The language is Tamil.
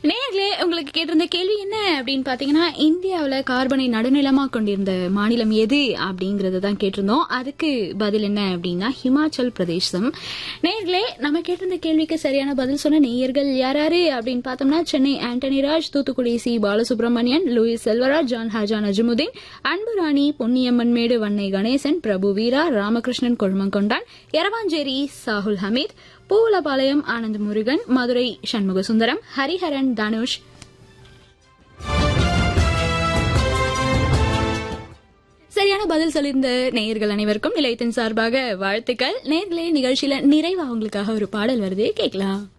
நேர்களே உங்களுக்கு கேட்டிருந்த கேள்வி என்ன அப்படின்னு பாத்தீங்கன்னா இந்தியாவுல கார்பனை நடுநிலமா கொண்டிருந்த மாநிலம் எது அப்படிங்கறத தான் கேட்டிருந்தோம் அதுக்கு பதில் என்ன அப்படின்னா ஹிமாச்சல் பிரதேசம் நேர்களே நம்ம கேட்டிருந்த கேள்விக்கு சரியான பதில் சொன்ன நேயர்கள் யாராரு அப்படின்னு பார்த்தோம்னா சென்னை ஆண்டனி ராஜ் தூத்துக்குடி சி பாலசுப்ரமணியன் லூயிஸ் செல்வராஜ் ஜான் ஹாஜா நஜமுதீன் அன்புராணி பொன்னியம்மன் மேடு வன்னை கணேசன் பிரபு வீரா ராமகிருஷ்ணன் கொழுமங்கொண்டான் எரவாஞ்சேரி சாகுல் ஹமீத் பூவலபாளையம் ஆனந்த் முருகன் மதுரை சண்முகசுந்தரம் ஹரிஹரன் தனுஷ் சரியான பதில் சொல்லியிருந்த நேயர்கள் அனைவருக்கும் நிலையத்தின் சார்பாக வாழ்த்துக்கள் நேர்களே நிகழ்ச்சியில நிறைவா உங்களுக்காக ஒரு பாடல் வருது கேட்கலாம்